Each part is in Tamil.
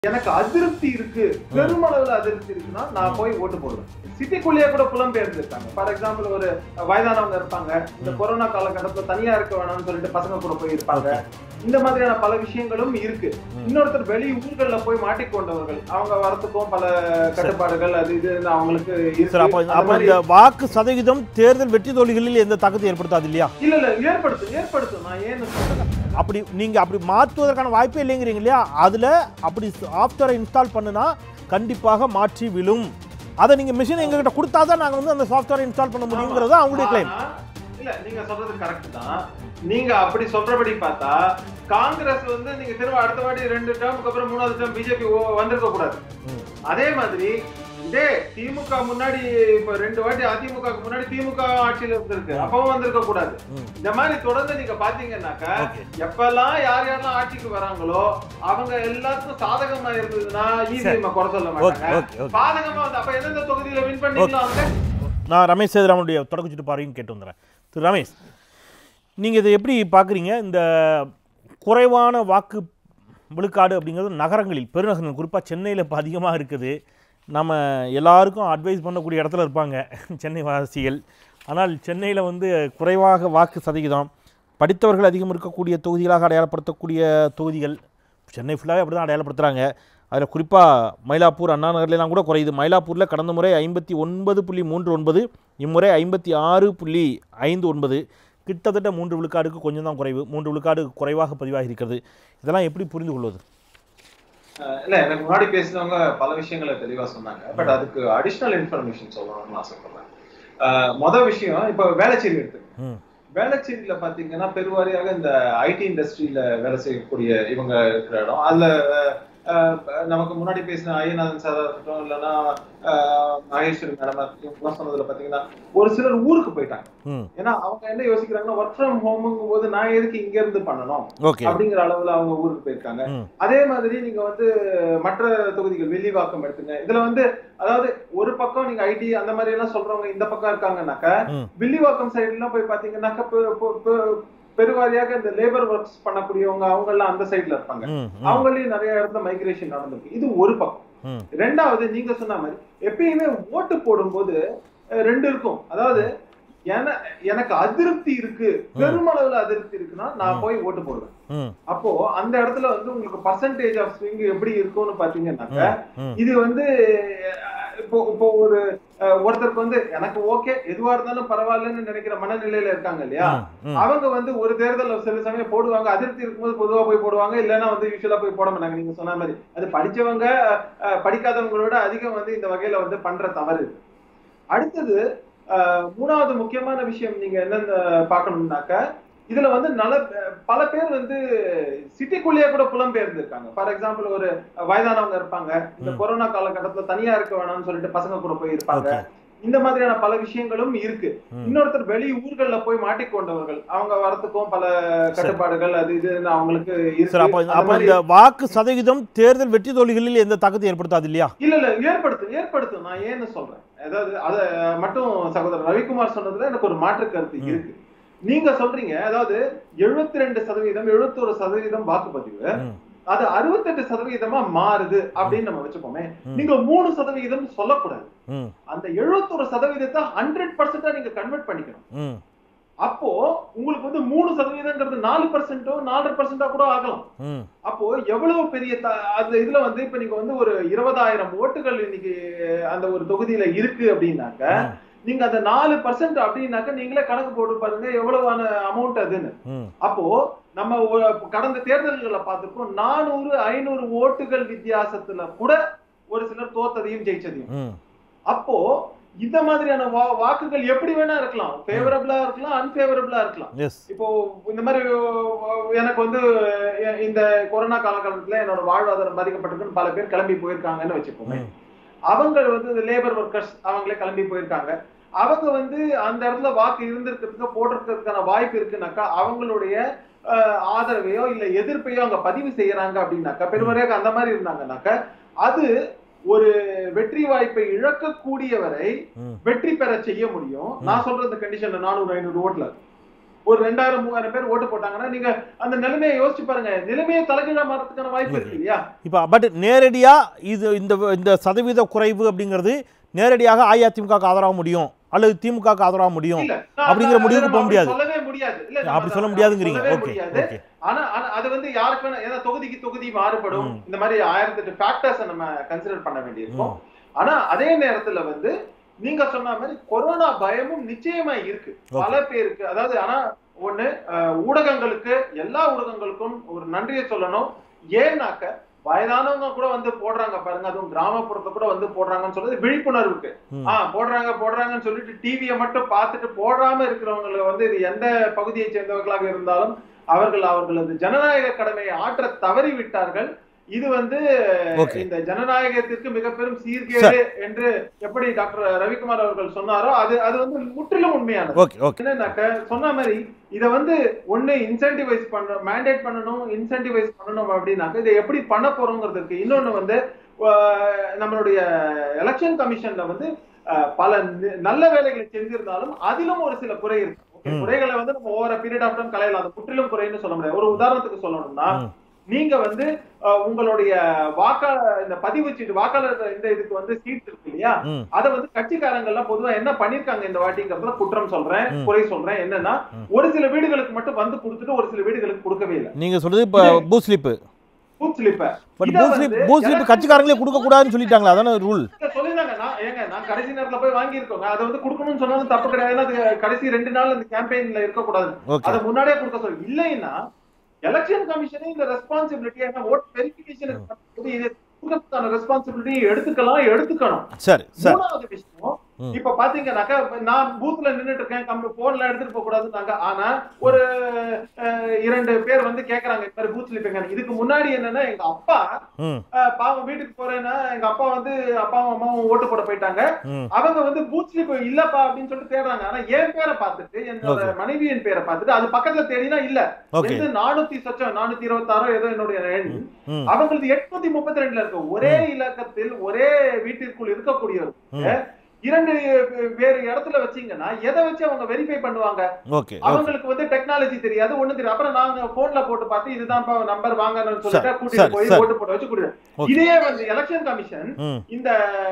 எனக்கு அதிருப்தி இருக்கு பெருமளவுல அதிருப்தி இருக்குன்னா நான் போய் ஓட்டு போடுவேன் சிட்டிக்குள்ளேயே கூட புலம்பெயர்ந்து இருக்காங்க ஃபார் எக்ஸாம்பிள் ஒரு வயதானவங்க இருப்பாங்க இந்த கொரோனா காலகட்டத்துல தனியா இருக்க வேணாம்னு சொல்லிட்டு பசங்க கூட போய் இருப்பாங்க இந்த மாதிரியான பல விஷயங்களும் இருக்கு இன்னொருத்தர் வெளி ஊர்கள்ல போய் மாட்டிக்கொண்டவர்கள் அவங்க வரத்துக்கும் பல கட்டுப்பாடுகள் அது இது அவங்களுக்கு இருக்கு. சார் அப்போ அந்த அப்போ மாதிரி- இந்த வாக்கு சதவீதம் தேர்தல் வெற்றி தோல்விகளில் எந்த தாக்கத்தை ஏற்படுத்தாது இல்லையா இல்ல இல்ல ஏற்படுத்தும் ஏற்படுத்தும் நான் ஏன்னு சொல்றேன் அப்படி நீங்க அப்படி மாற்றுவதற்கான வாய்ப்பே இல்லைங்கிறீங்க இல்லையா அதுல அப்படி சாஃப்ட்வேரை இன்ஸ்டால் பண்ணுனா கண்டிப்பாக மாற்றி விழும் அதை நீங்க மிஷின் எங்ககிட்ட கொடுத்தா தான் நாங்க வந்து அந்த சாஃப்ட்வேரை இன்ஸ்டால் பண்ண முடியுங்கிறது தான் அவங்களுடைய கிளைம் ஆனா, இல்ல நீங்க சொல்றது கரெக்ட் தான் நீங்க அப்படி சொல்றபடி பார்த்தா காங்கிரஸ் வந்து நீங்க திரும்ப அடுத்த வாட்டி ரெண்டு டேர்முக்கு அப்புறம் மூணாவது டேர்ம் பிஜேபி வந்திருக்க கூடாது அதே மாதிரி இதே திமுக முன்னாடி இப்ப ரெண்டு வாட்டி அதிமுகவுக்கு முன்னாடி திமுக ஆட்சியில இருந்திருக்கு அப்பவும் வந்திருக்க கூடாது ம். இந்த மாதிரி தொடர்ந்து நீங்க பாத்தீங்கன்னாக்கா Okay. எப்பெல்லாம் யார் யாரெல்லாம் ஆட்சிக்கு வராங்களோ அவங்க எல்லாத்துக்கும் சாதகமா இருந்ததுன்னா ஈஸியமா குறை சொல்ல ஓகே மாட்டாங்க ஓகே ஓகே பாதகமா வந்து அப்ப எந்தெந்த தொகுதியில வின் பண்ணிக்கலாம் அவங்க நான் ரமேஷ் சேதுராமனுடைய தொடக்க சுற்று பார்வையும் கேட்டு வந்துடுறேன் திரு ரமேஷ் நீங்கள் இதை எப்படி பார்க்குறீங்க இந்த குறைவான வாக்கு விழுக்காடு அப்படிங்கிறது நகரங்களில் பெருநகரங்கள் குறிப்பாக சென்னையில் இப்போ அதிகமாக இருக்குது நம்ம எல்லாருக்கும் அட்வைஸ் பண்ணக்கூடிய இடத்துல இருப்பாங்க சென்னை வாசிகள் ஆனால் சென்னையில் வந்து குறைவாக வாக்கு சதவீதம் படித்தவர்கள் அதிகம் இருக்கக்கூடிய தொகுதிகளாக அடையாளப்படுத்தக்கூடிய தொகுதிகள் சென்னை ஃபுல்லாகவே அப்படி தான் அடையாளப்படுத்துகிறாங்க அதில் குறிப்பாக மயிலாப்பூர் அண்ணா நகர்லாம் கூட குறையுது மயிலாப்பூரில் கடந்த முறை ஐம்பத்தி ஒன்பது புள்ளி மூன்று ஒன்பது இம்முறை ஐம்பத்தி ஆறு புள்ளி ஐந்து ஒன்பது கிட்டத்தட்ட மூன்று விழுக்காடுக்கு கொஞ்சம் தான் குறைவு மூன்று விழுக்காடு குறைவாக பதிவாகி இருக்கிறது இதெல்லாம் எப்படி புரிந்து கொள்வது இல்ல எனக்கு முன்னாடி பேசினவங்க பல விஷயங்களை தெளிவா சொன்னாங்க பட் அதுக்கு அடிஷனல் இன்ஃபர்மேஷன் சொல்லணும்னு ஆசைப்படுறேன் அஹ், மொத விஷயம் இப்ப வேளச்சேரி எடுத்து ம் வேளச்சேரியில பாத்தீங்கன்னா பெருவாரியாக இந்த ஐடி இண்டஸ்ட்ரியில வேலை செய்யக்கூடிய இவங்க இருக்கிற இடம் அதுல அஹ், நமக்கு முன்னாடி பேசின ஐயநாதன் சாரா இருக்கட்டும் இல்லைன்னா அஹ், மகேஸ்வரி மேடம் இவங்க சொன்னதுல பாத்தீங்கன்னா ஒரு சிலர் ஊருக்கு போயிட்டாங்க ம் ஏன்னா அவங்க என்ன யோசிக்கிறாங்கன்னா ஒர்க் ஃப்ரம் ஹோமுங்கும் போது நான் எதுக்கு இங்க இருந்து பண்ணணும் ஓகே அப்படிங்கிற அளவுல அவங்க ஊருக்கு போயிருக்காங்க ம் அதே மாதிரி நீங்க வந்து மற்ற தொகுதிகள் வெள்ளிவாக்கம் எடுத்துங்க இதுல வந்து அதாவது ஒரு பக்கம் நீங்க ஐடி அந்த மாதிரி எல்லாம் சொல்றவங்க இந்த பக்கம் இருக்காங்கன்னாக்கா ம். வில்லிவாக்கம் சைடு எல்லாம் போய் பாத்தீங்கன்னாக்கா பெ- பெ- பெ- பெருவாரியாக இந்த லேபர் ஒர்க்ஸ் பண்ணக்கூடியவங்க அவங்க எல்லாம் அந்த சைடுல இருப்பாங்க ம் ம் அவங்களையும் நிறைய இடத்துல மைக்ரேஷன் நடந்திருக்கு இது ஒரு பக்கம் ம் ரெண்டாவது நீங்க சொன்ன மாதிரி எப்பயுமே ஓட்டு போடும்போது அஹ், ரெண்டு இருக்கும் அதாவது என- எனக்கு அதிருப்தி இருக்கு பெருமளவுல அதிருப்தி இருக்குன்னா நான் போய் ஓட்டு போடுவேன் ம் அப்போ அந்த இடத்துல வந்து உங்களுக்கு பர்சன்டேஜ் ஆஃப் ஸ்விங் எப்படி இருக்கும்னு பாத்தீங்கன்னாக்க ம் இது வந்து அஹ், இப்போ இப்போ ஒரு அஹ், ஒருத்தருக்கு வந்து எனக்கு ஓகே எதுவா இருந்தாலும் பரவாயில்லன்னு நினைக்கிற மனநிலையில இருக்காங்க இல்லையா ம் அவங்க வந்து ஒரு தேர்தல் சில சமயம் போடுவாங்க அதிருப்தி இருக்கும்போது பொதுவா போய் போடுவாங்க இல்லைன்னா வந்து யூஸ்வலா போய் போட மாட்டாங்க நீங்க சொன்ன மாதிரி அது படிச்சவங்க அஹ், படிக்காதவங்களோட அதிகம் வந்து இந்த வகையில வந்து பண்ற தவறு இது. அடுத்தது அஹ், மூணாவது முக்கியமான விஷயம் நீங்க என்னன்னு பார்க்கணும்னாக்க இதுல வந்து நல பல பேர் வந்து சிட்டிக்குள்ளேயே கூட புலம்பெயர்ந்து இருக்காங்க ஃபார் எக்ஸாம்பிள் ஒரு வயதானவங்க இருப்பாங்க இந்த ம். கொரோனா காலகட்டத்துல தனியா இருக்க வேணாம்னு சொல்லிட்டு பசங்க கூட போய் இருப்பாங்க ஓகே இந்த மாதிரியான பல விஷயங்களும் இருக்கு ம். இன்னொருத்தர் வெளி ஊர்கள்ல போய் மாட்டிக்கொண்டவர்கள் அவங்க வரத்துக்கும் பல கட்டுப்பாடுகள் அது இதுன்னு அவங்களுக்கு இருக்கு. சார் அப்போ அந்த அப்போ மாதிரி- இந்த வாக்கு சதவீதம் தேர்தல் வெற்றி தோல்விகளில் எந்த தாக்கத்தை ஏற்படுத்தாது இல்லையா இல்ல இல்ல ஏற்படுத்தும் ஏற்படுத்தும் நான் ஏன்னு சொல்றேன் அதாவது அத மட்டும் சகோதரர் ரவிக்குமார் சொன்னதுல எனக்கு ஒரு மாற்று கருத்து ம். இருக்கு நீங்க சொல்றீங்க அதாவது 72% ரெண்டு சதவீதம் எழுபத்தொரு சதவீதம் வாக்குப்பதிவு ம் அது அறுபத்தெட்டு சதவீதமா மாறுது அப்படின்னு நம்ம வச்சுப்போமே ம். நீங்க மூணு சதவீதம் சொல்லக்கூடாது ம் அந்த எழுபத்தொரு சதவீதத்தை ஹண்ட்ரட் பர்சன்டா நீங்க கன்வெர்ட் பண்ணிக்கணும் ம் அப்போ உங்களுக்கு வந்து மூணு சதவீதங்கிறது நாலு பர்சன்டோ நாலரை பர்சன்டா கூட ஆகலாம் ம் அப்போ எவ்வளவு பெரிய த- அந்த இதுல வந்து இப்ப நீங்க வந்து ஒரு இருபதாயிரம் ஓட்டுகள் இன்னைக்கு அந்த ஒரு தொகுதியில இருக்கு அப்படின்னாக்க ம். நீங்க அந்த நாலு பர்சன்ட் அப்படின்னாக்க நீங்களே கணக்கு போட்டு பாருங்க எவ்வளவான அமௌண்ட் அதுன்னு ம் அப்போ நம்ம ஒரு கடந்த தேர்தல்களை பார்த்திருக்கோம் நானூறு ஐநூறு ஓட்டுகள் வித்தியாசத்துல கூட ஒரு சிலர் தோத்ததையும் ஜெயிச்சதையும் ம் அப்போ இந்த மாதிரியான வா- வாக்குகள் எப்படி வேணா இருக்கலாம் ஃபேவரபிளா இருக்கலாம் அன்பேவரபிளா இருக்கலாம் எஸ் இப்போ இந்த மாதிரி அஹ், எனக்கு வந்து அஹ், இந்த கொரோனா காலகட்டத்துல என்னோட வாழ்வாதாரம் பாதிக்கப்பட்டிருக்குன்னு பல பேர் கிளம்பி போயிருக்காங்கன்னு வச்சுப்போமே ம் அவங்க வந்து இந்த லேபர் ஒர்க்கர்ஸ் அவங்களே கிளம்பி போயிருக்காங்க அவங்க வந்து அந்த இடத்துல வாக்கு இருந்திருக்கிறதுக்கு போடுறதுக்கான வாய்ப்பு இருக்குனாக்கா அவங்களுடைய அஹ், ஆதரவையோ இல்ல எதிர்ப்பையோ அங்க பதிவு செய்யறாங்க அப்படின்னாக்கா பெருமறையாக அந்த மாதிரி இருந்தாங்கன்னாக்கா அது ஒரு வெற்றி வாய்ப்பை இழக்கக்கூடியவரை ம் வெற்றி பெற செய்ய முடியும் நான் சொல்ற இந்த கண்டிஷன்ல நானூறு ஐநூறு ஓட்டுல ஒரு ரெண்டாயிரம் மூவாயிரம் பேர் ஓட்டு போட்டாங்கன்னா நீங்க அந்த நிலைமையை யோசிச்சு பாருங்க நிலைமையை தலைகீழா மாறதுக்கான வாய்ப்பு இருக்கு இல்லையா இப்போ பட் நேரடியாக இது இந்த இந்த சதவீத குறைவு அப்படிங்கிறது நேரடியாக அஇஅதிமுக ஆதரவாக முடியும் அல்லது திமுக ஆதரவாக முடியும் இல்ல அப்படிங்கிற நான் முடிவுக்கு அதை போக நம்ம முடியாது. சொல்லவே முடியாது இல்ல நம்ம அப்படி சொல்ல அதை முடியாதுங்கிறீங்க சொல்லவே ஓகே முடியாது. ஓகே ஆனா ஆனா அது வந்து யாருக்கு வேணா ஏன்னா தொகுதிக்கு தொகுதி மாறுபடும் ம். இந்த மாதிரி ஆயிரத்தெட்டு ஃபேக்டர்ஸ் நம்ம கன்சிடர் பண்ண வேண்டியிருக்கும் ம். ஆனா அதே நேரத்துல வந்து நீங்க சொன்ன மாதிரி கொரோனா பயமும் நிச்சயமா இருக்கு Okay. பல பேருக்கு அதாவது ஆனா ஒண்ணு அஹ், ஊடகங்களுக்கு எல்லா ஊடகங்களுக்கும் ஒரு நன்றியை சொல்லணும் ஏன்னாக்க வயதானவங்க கூட வந்து போடுறாங்க பாருங்க அதுவும் கிராமப்புறத்தை கூட வந்து போடுறாங்கன்னு சொல்றது விழிப்புணர்வுக்கு ம். ஆ போடுறாங்க போடுறாங்கன்னு சொல்லிட்டு டிவியை மட்டும் பார்த்துட்டு போடாம இருக்கிறவங்களை வந்து இது எந்த பகுதியை சேர்ந்தவர்களாக இருந்தாலும் அவர்கள் அவர்களது ஜனநாயக கடமையை ஆற்ற தவறி விட்டார்கள் இது வந்து Okay. இந்த ஜனநாயகத்திற்கு மிக பெரும் சீர்கேடு என்று எப்படி டாக்டர் ரவிக்குமார் அவர்கள் சொன்னாரோ அது அது வந்து முற்றிலும் உண்மையானது ஓகே ஓகே என்னன்னாக்க சொன்ன மாதிரி இத வந்து ஒண்ணு இன்சென்டிவைஸ் பண்ற மேண்டேட் பண்ணணும் இன்சென்டிவைஸ் பண்ணணும் அப்படின்னாக்க இதை எப்படி பண்ண போறோங்கிறதுக்கு இன்னொன்னு வந்து ஆஹ், நம்மளுடைய எலெக்ஷன் கமிஷன்ல வந்து ஆஹ், பல நி- நல்ல வேலைகளை செஞ்சிருந்தாலும் அதிலும் ஒரு சில குறை இருக்கு Okay, ம். குறைகளை வந்து நம்ம ஓவர பீரியட் ஆஃப் டைம் கலையலாம் அது முற்றிலும் குறைன்னு சொல்ல முடியாது ஒரு உதாரணத்துக்கு சொல்லணும்னா ம். நீங்க வந்து ஆஹ், உங்களுடைய வாக்காளர் இந்த பதிவு சீட்டு வாக்காளர் இந்த இதுக்கு வந்து சீட் இருக்கு இல்லையா ம் அத வந்து கட்சிக்காரங்க எல்லாம் பொதுவா என்ன பண்ணிருக்காங்க இந்த வாட்டிங்கிறதுல குற்றம் சொல்றேன் ம். குறை சொல்றேன் என்னன்னா ம். ஒரு சில வீடுகளுக்கு மட்டும் வந்து கொடுத்துட்டு ஒரு சில வீடுகளுக்கு கொடுக்கவே இல்லை நீங்கள் சொல்றது இப்போ பூத் ஸ்லிப்பு பூத் ஸ்லிப்ப but booth slip booth slip கட்சிக்காரங்களே கொடுக்கக்கூடாதுன்னு சொல்லிட்டாங்களா அதான ரூல் சொல்லிருந்தாங்க நான் ஏங்க நான் கடைசி நேரத்துல போய் வாங்கியிருக்கோங்க அதை வந்து கொடுக்கணும்னு சொன்னாலும் தப்பு கிடையாது ஏன்னா அது கடைசி ரெண்டு நாள் இந்த கேம்பெயின்ல இருக்கக்கூடாது ஓகே அதை முன்னாடியே கொடுக்க சொல்லி இல்லைன்னா எலெக்ஷன் கமிஷனே இந்த ரெஸ்பான்சிபிலிட்டி ஏன்னா ஓட் வெரிஃபிகேஷனுக்கு இது கொடுக்கறதுக்கான ரெஸ்பான்சிபிலிட்டி எடுத்துக்கலாம் எடுத்துக்கணும் சரி சரி மூணாவது விஷயம் ம். இப்ப பாத்தீங்கன்னாக்கா நான் பூத்ல நின்னுட்டு இருக்கேன் கம்பி போன்ல எடுத்துட்டு போக கூடாதுன்னாங்க ஆனா ஒரு அஹ், இரண்டு பேர் வந்து கேக்குறாங்க இந்த மாதிரி பூத் ஸ்லிப்பிங்க இதுக்கு முன்னாடி என்னன்னா எங்க அப்பா ம் அஹ், பாவம் வீட்டுக்கு போறேன்னா எங்க அப்பா வந்து அப்பாவும் அம்மாவும் ஓட்டு போட போயிட்டாங்க ம் அவங்க வந்து பூத் ஸ்லிப் இல்லப்பா அப்படின்னு சொல்லிட்டு தேடுறாங்க ஆனா என் பேரை பார்த்துட்டு என்னோட Okay. மனைவியின் பேரை பார்த்துட்டு அது பக்கத்துல தேடினா இல்ல ஓகே எந்த நானூத்தி சொச்சம் நானூத்தி இருபத்தாறோ ஏதோ என்னுடைய எண் ம் அவங்களுக்கு எட்நூத்தி முப்பத்தி ரெண்டுல இருக்கு ஒரே இலக்கத்தில் ஒரே வீட்டிற்குள் இருக்கக்கூடியவருக்கு ம். இரண்டு வேறு இடத்துல வச்சீங்கன்னா எதை வச்சு அவங்க வெரிஃபை பண்ணுவாங்க ஓகே ஓகே அவங்களுக்கு வந்து டெக்னாலஜி தெரியாது ஒண்ணு தெரியும் அப்புறம் நாங்க போன்ல போட்டு பார்த்து இதுதான் நம்பர் வாங்கணும்னு சொல்லிட்டு சரி, கூட்டிட்டு போய் சரி. ஓட்டு போட வச்சு கூட்டிட்டு Okay. இதே வந்து எலெக்ஷன் கமிஷன் ம் இந்த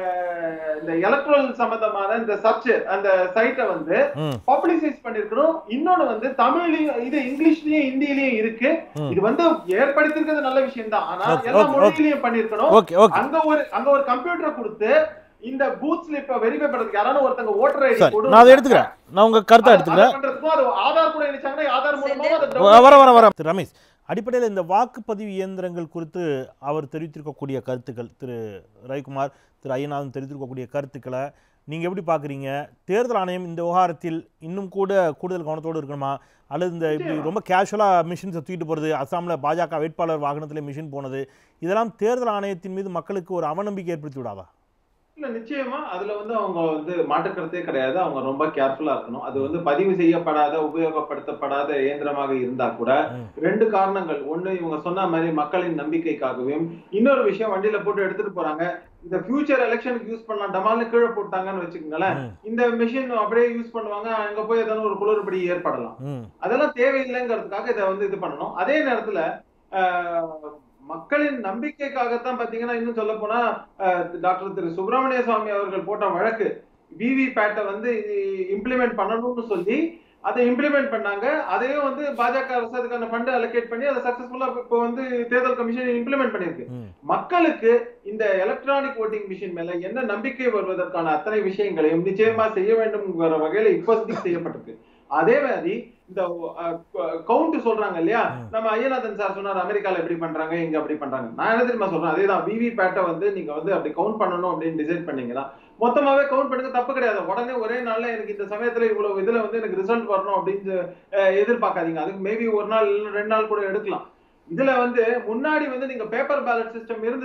இந்த எலக்ட்ரல் சம்பந்தமான இந்த சர்ச் அந்த சைட்டை வந்து ம் பப்ளிசைஸ் பண்ணிருக்கணும் இன்னொன்னு வந்து தமிழ்லயும் இது இங்கிலீஷ்லயும் ஹிந்திலயும் இருக்கு ம். இது வந்து ஏற்படுத்திருக்கிறது நல்ல விஷயம் தான் ஆனா Okay, எல்லா okay, மொழியிலயும் பண்ணிருக்கணும் ஓகே ஓகே அங்க ஒரு அங்க ஒரு கம்ப்யூட்டரை கொடுத்து இந்த பூத் ஸ்லிப்ப வெரிஃபை பண்றதுக்கு யாராவது ஒருத்தங்க ஓட்டர் ஐடி சரி நான் அதை எடுத்துக்கிறேன் நான் உங்க கருத்தை எடுத்துக்கிறேன் பண்றதுக்கும் அது ஆதார் கூட இணைச்சாங்கன்னா ஆதார் மூலமா அதை வ- download வர வர வர திரு ரமேஷ் அடிப்படையில் இந்த வாக்குப்பதிவு இயந்திரங்கள் குறித்து அவர் தெரிவித்திருக்கக்கூடிய கருத்துக்கள் திரு ரவிக்குமார் திரு ஐயநாதன் தெரிவித்திருக்கக்கூடிய கருத்துக்களை நீங்கள் எப்படி பார்க்குறீங்க தேர்தல் ஆணையம் இந்த விவகாரத்தில் இன்னும் கூட கூடுதல் கவனத்தோடு இருக்கணுமா அல்லது இந்த இப்படி ரொம்ப கேஷுவலாக மிஷின்ஸை தூக்கிட்டு போகிறது அஸ்ஸாமில் பாஜக வேட்பாளர் வாகனத்தில் மிஷின் போனது இதெல்லாம் தேர்தல் ஆணையத்தின் மீது மக்களுக்கு ஒரு அவநம்பிக்கை ஏற்படுத்தி விடாதா இல்ல நிச்சயமா அதுல வந்து அவங்க வந்து மாற்றுக்கருத்தே கிடையாது அவங்க ரொம்ப கேர்ஃபுல்லா இருக்கணும் அது வந்து பதிவு செய்யப்படாத உபயோகப்படுத்தப்படாத இயந்திரமாக இருந்தா கூட ம். ரெண்டு காரணங்கள் ஒண்ணு இவங்க சொன்ன மாதிரி மக்களின் நம்பிக்கைக்காகவும் இன்னொரு விஷயம் வண்டியில போட்டு எடுத்துட்டு போறாங்க இந்த ஃபியூச்சர் எலெக்ஷனுக்கு யூஸ் பண்ணலாம் டமால்னு கீழே போட்டாங்கன்னு வச்சுக்கோங்களேன் ம், இந்த மிஷின் அப்படியே யூஸ் பண்ணுவாங்க அங்க போய் ஏதாவது ஒரு குளறுபடி ஏற்படலாம் ம் அதெல்லாம் தேவையில்லைங்கிறதுக்காக இதை வந்து இது பண்ணணும் அதே நேரத்துல ஆஹ், மக்களின் நம்பிக்கைக்காகத்தான் பாத்தீங்கன்னா இன்னும் சொல்ல போனா டாக்டர் திரு சுப்பிரமணிய சுவாமி அவர்கள் போட்ட வழக்கு விவி பேட்டை வந்து இம்ப்ளிமெண்ட் பண்ணணும்னு சொல்லி அதை இம்ப்ளிமெண்ட் பண்ணாங்க அதையும் வந்து பாஜக அரசு அதுக்கான ஃபண்ட் அலோகேட் பண்ணி அதை சக்சஸ்ஃபுல்லா இப்போ வந்து தேர்தல் கமிஷன் இம்ப்ளிமெண்ட் பண்ணியிருக்கு ம் மக்களுக்கு இந்த எலக்ட்ரானிக் ஓட்டிங் மிஷின் மேல என்ன நம்பிக்கை வருவதற்கான அத்தனை விஷயங்களையும் நிச்சயமா செய்ய வேண்டும்ங்கிற வகையில இப்போதைக்கு செய்யப்பட்டிருக்கு அதே மாதிரி இந்த கவுண்ட் சொல்றாங்க இல்லையா ம். நம்ம ஐயநாதன் சார் சொன்னார் அமெரிக்கால எப்படி பண்றாங்க இங்க அப்படி பண்றாங்க நான் என்ன தெரியுமா சொல்றேன் அதேதான் விவி பேட்டை வந்து நீங்க வந்து அப்படி கவுண்ட் பண்ணணும் அப்படின்னு டிசைட் பண்ணீங்கன்னா மொத்தமாவே கவுண்ட் பண்ணுங்க தப்பு கிடையாது உடனே ஒரே நாள்ல எனக்கு இந்த சமயத்துல இவ்வளவு இதுல வந்து எனக்கு ரிசல்ட் வரணும் அப்படின்னு அஹ், எதிர்பார்க்காதீங்க அதுக்கு மேபி ஒரு நாள் இல்ல ரெண்டு நாள் கூட எடுக்கலாம் இதுல வந்து முன்னாடி வந்து நீங்க பேப்பர் பேலட் சிஸ்டம் இருந்தது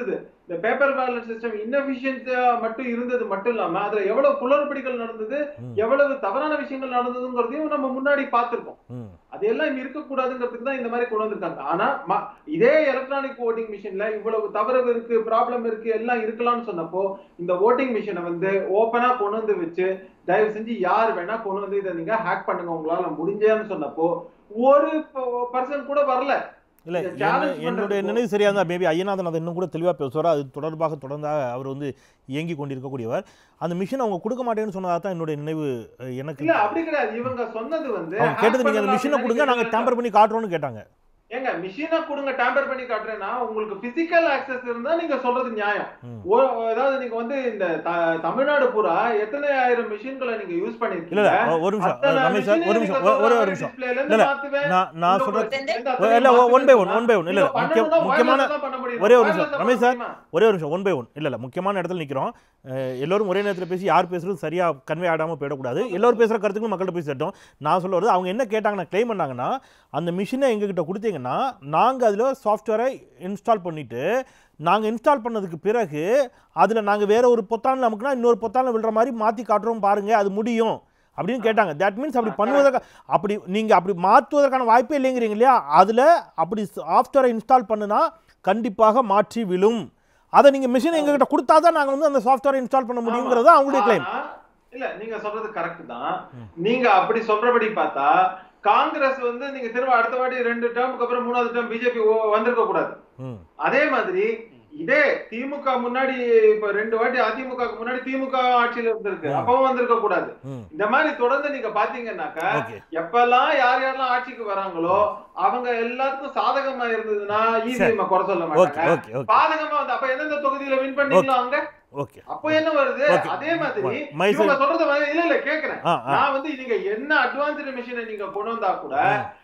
இந்த பேப்பர் பேலட் சிஸ்டம் இன்னபிஷியன்ஸா மட்டும் இருந்தது மட்டும் இல்லாம அதுல எவ்வளவு குளறுபடிகள் நடந்தது ம். எவ்வளவு தவறான விஷயங்கள் நடந்ததுங்கிறதையும் நம்ம முன்னாடி பார்த்திருக்கோம் ம் அதெல்லாம் இங்க இருக்கக்கூடாதுங்கிறதுக்கு தான் இந்த மாதிரி கொண்டு வந்திருக்காங்க ஆனா ம- இதே எலக்ட்ரானிக் ஓட்டிங் மிஷின்ல இவ்வளவு தவறு இருக்கு ப்ராப்ளம் இருக்கு எல்லாம் இருக்கலாம்னு சொன்னப்போ இந்த ஓட்டிங் மிஷினை வந்து ஓப்பனா கொண்டு வந்து வச்சு தயவு செஞ்சு யார் வேணா கொண்டு வந்து இதை நீங்க ஹேக் பண்ணுங்க உங்களால முடிஞ்சேன்னு சொன்னப்போ ஒரு பர்சன் கூட வரல இல்லை இதை challenge என்னுடைய பண்றப்போ- நினைவு சரியாக இருந்தால் மேபி ஐயநாதன் அதை இன்னும் கூட தெளிவாக பேசுவார் அது தொடர்பாக தொடர்ந்தாக அவர் வந்து இயங்கி கொண்டிருக்கக்கூடியவர் அந்த மிஷின் அவங்க கொடுக்க மாட்டேன்னு சொன்னதாக தான் என்னுடைய நினைவு அஹ், எனக்கு இல்ல அப்படி கிடையாது இவங்க சொன்னது வந்து அவங்க hack கேட்டது நீங்கள் அந்த பண்ணலாம் மிஷினை கொடுங்க அப்படின்னு நாங்கள் டேம்பர் பண்ணி காட்டுறோம்னு கேட்டாங்க ஏங்க மிஷினை கொடுங்க டேம்பர் பண்ணி காட்டுறேன்னா உங்களுக்கு பிசிக்கல் ஆக்சஸ் இருந்தா நீங்க சொல்றது நியாயம் ம். ஓ- அதாவது நீங்க வந்து இந்த த- தமிழ்நாடு பூரா எத்தனை ஆயிரம் மிஷின்களை நீங்க யூஸ் இல்லை பண்ணிருக்கீங்க இல்லை ஒரு நிமிஷம் அத்தனை ரமேஷ் சார் machine ஒரு நீங்க நிமிஷம் சொல்ற ஒரே ஒரு மாதிரி நிமிஷம் displayல இருந்து இல்ல, இல்ல. மாத்துவேன். நான் நான் இன்னும் சொல்கிறது ஒரு எந்த இல்ல, அத்தனை ஒன் பை ஒன் மாத்துவேன் ஒன் பை ஒன் இல்லை நீங்க முக்கியம் பண்ணணும்னா முக்கியமான wireless தான் பண்ண முடியும். ஒரே ஒரு நிமிஷம். wireless தான் ரமேஷ் சார். பண்ண முடியுமா? ஒரே ஒரு நிமிஷம் ஒன் பை ஒன் இல்லை இல்லை முக்கியமான இடத்துல நிற்கிறோம் எல்லோரும் ஒரே நேரத்தில் பேசி யார் பேசுறது சரியாக கன்வே ஆடாமல் போயிடக்கூடாது எல்லோரும் பேசுகிற கருத்துக்கும் மக்கள்கிட்ட போய் சேர்த்தோம் நான் சொல்ல வருது அவங்க என்ன கேட்டாங்கன்னா க்ளைம் பண்ணாங்கன்னா அந்த மிஷினை எங்ககிட்ட கொடுத்தீங்கன்னா நாங்கள் அதில் சாஃப்ட்வேரை இன்ஸ்டால் பண்ணிவிட்டு நாங்கள் இன்ஸ்டால் பண்ணதுக்கு பிறகு அதில் நாங்கள் வேற ஒரு பொத்தானில் நமக்குனா இன்னொரு பொத்தானில் விழுற மாதிரி மாற்றி காட்டுறோம் பாருங்கள் அது முடியும் அப்படின்னு கேட்டாங்க தட் மீன்ஸ் அப்படி பண்ணுவதற்கு அப்படி நீங்கள் அப்படி மாற்றுவதற்கான வாய்ப்பே இல்லைங்கிறீங்க இல்லையா அதில் அப்படி சாஃப்ட்வேரை இன்ஸ்டால் பண்ணுனா கண்டிப்பாக மாற்றி விழும் அதை நீங்கள் மிஷின் எங்ககிட்ட கொடுத்தா தான் நாங்கள் வந்து அந்த சாஃப்ட்வேரை இன்ஸ்டால் பண்ண முடியுங்கிறது தான் அவங்களுடைய கிளைம் ஆனா, இல்ல நீங்க சொல்றது கரெக்ட் தான் நீங்க அப்படி சொல்றபடி பார்த்தா காங்கிரஸ் வந்து நீங்க திரும்ப அடுத்த வாட்டி ரெண்டு டேர்முக்கு அப்புறம் மூணாவது டேர்ம் பிஜேபி வந்திருக்க கூடாது ம் அதே மாதிரி இதே திமுக முன்னாடி இப்ப ரெண்டு வாட்டி அதிமுக முன்னாடி திமுக ஆட்சியில இருந்திருக்கு ம். அப்பவும் வந்திருக்க கூடாது ம் இந்த மாதிரி தொடர்ந்து நீங்க பாத்தீங்கன்னாக்கா ஓகே எப்பெல்லாம் யார் யாரெல்லாம் ஆட்சிக்கு வராங்களோ அவங்க எல்லாருக்கும் சாதகமா இருந்ததுன்னா இவிஎம் குறை சொல்ல ஓகே மாட்டாங்க ஓகே ஓகே பாதகமா வந்து அப்ப எந்தெந்த தொகுதியில வின் பண்ணீங்களோ அங்க ஓகே அப்ப என்ன வருது Okay. அதே மாதிரி மைசூர் இவங்க சொல்றது வந்து- இல்ல இல்ல கேக்குறேன் ஆ ஆ நான் வந்து நீங்க என்ன அட்வான்ஸ்டு மிஷினை நீங்க கொண்டு வந்தா கூட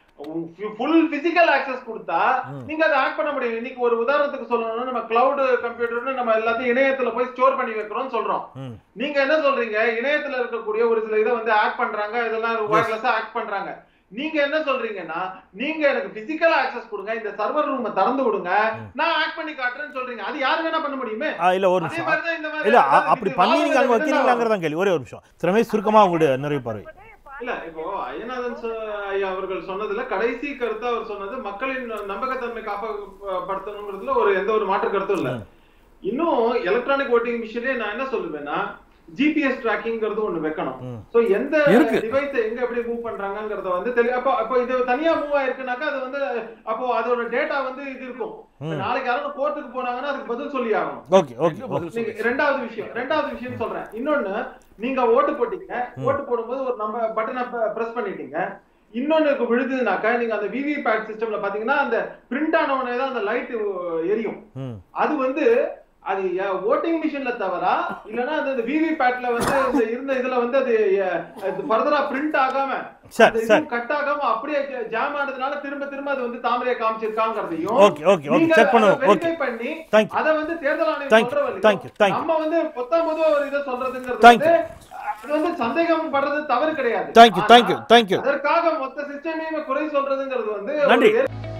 ஃபுல் பிசிக்கல் ஆக்சஸ் கொடுத்தா ம். நீங்க அதை ஆட் பண்ண முடியும் இன்னைக்கு ஒரு உதாரணத்துக்கு சொல்லணும்னா நம்ம கிளவுட் கம்ப்யூட்டர்னு நம்ம எல்லாத்தையும் இணையத்துல போய் ஸ்டோர் பண்ணி வைக்கிறோம்னு சொல்றோம் ம் நீங்க என்ன சொல்றீங்க இணையத்துல இருக்கக்கூடிய ஒரு சில இதை வந்து ஆட் பண்றாங்க இதெல்லாம் ஒயர்லெஸ்ஸா ஆட் பண்றாங்க நீங்க என்ன சொல்றீங்கன்னா நீங்க எனக்கு பிசிக்கல் ஆக்சஸ் கொடுங்க இந்த சர்வர் ரூமை திறந்து விடுங்க நான் ஆட் பண்ணி காட்டுறேன்னு சொல்றீங்க அது யாரு வேணா பண்ண முடியுமே ஆ இல்லை ஒரு அதே நிமிஷம் மாதிரி தான் இந்த மாதிரி இல்ல அ- அதாவது அப்படி இது பண்ணி நீங்க அங்க வாங்குறது வைக்கிறீங்களாங்கிறதான் கேள்வி ஒரே ஒரு நிமிஷம் திறமை சுருக்கமா உங்களுடைய நிறைவு பார்வை இல்ல இப்போ ஐயநாதன் சொ- ஐயா அவர்கள் சொன்னதுல கடைசி கருத்து அவர் சொன்னது மக்களின் நம்பகத்தன்மை காப்பாற்றணுங்கிறதுல ஒரு எந்த ஒரு மாற்று கருத்தும் இல்ல ம். இன்னும் எலக்ட்ரானிக் ஓட்டிங் மிஷின்லயே நான் என்ன சொல்லுவேன்னா ஜிபிஎஸ் ட்ராக்கிங்கிறது ஒண்ணு வைக்கணும் ம் சோ எந்த இருக்கு. டிவைஸ் எங்க எப்படி மூவ் பண்றாங்கங்கறத வந்து தெளி அப்போ அப்போ இது தனியா மூவ் ஆயிருக்குனாக்கா அது வந்து அப்போ அதோட டேட்டா வந்து இது இருக்கும் இப்ப ம். நாளைக்கு யாரும் கோர்ட்டுக்கு போனாங்கன்னா அதுக்கு பதில் சொல்லி ஆகணும் ஓகே ஓகே ஓகே நீங்க ரெண்டாவது விஷயம் ரெண்டாவது விஷயம் சொல்றேன் இன்னொன்னு நீங்க ஓட்டு போட்டீங்க ம். ஓட்டு போடும்போது ஒரு நம்ம பட்டனை பிரஸ் பண்ணிட்டீங்க இன்னொன்னு விழுதுனாக்கா நீங்க அந்த விவி பேட் சிஸ்டம்ல பாத்தீங்கன்னா அந்த பிரிண்ட் ஆன உடனே தான் அந்த லைட் எரியும் ம் அது வந்து அது ஓட்டிங் மிஷின்ல தவறா இல்லனா அந்த விவி பேட்ல வந்து இந்த இருந்த இதுல வந்து அது ஃபர்தரா பிரிண்ட் ஆகாம சார் சார் கட் ஆகாம அப்படியே ஜாம் ஆனதுனால திரும்ப திரும்ப அது வந்து தாமரையை காமிச்சிருக்காங்கிறதையும் ஓகே ஓகே ஓகே நீங்க செக் பண்ணுவோம் அதை ஓகே verify பண்ணி தேங்க்யூ அத வந்து தேர்தல் ஆணையம் Thank you, சொல்ற வரைக்கும் thank you, thank you. நம்ம வந்து பொத்தாம் பொதுவா ஒரு இதை சொல்றதுங்கிறது Thank வந்து அது வந்து சந்தேகம் படுறது தவறு கிடையாது தேங்க்யூ ஆனா, தேங்க்யூ தேங்க்யூ அதற்காக மொத்த சிஸ்டமையுமே குறை சொல்றதுங்கிறது வந்து நன்றி. ஒரு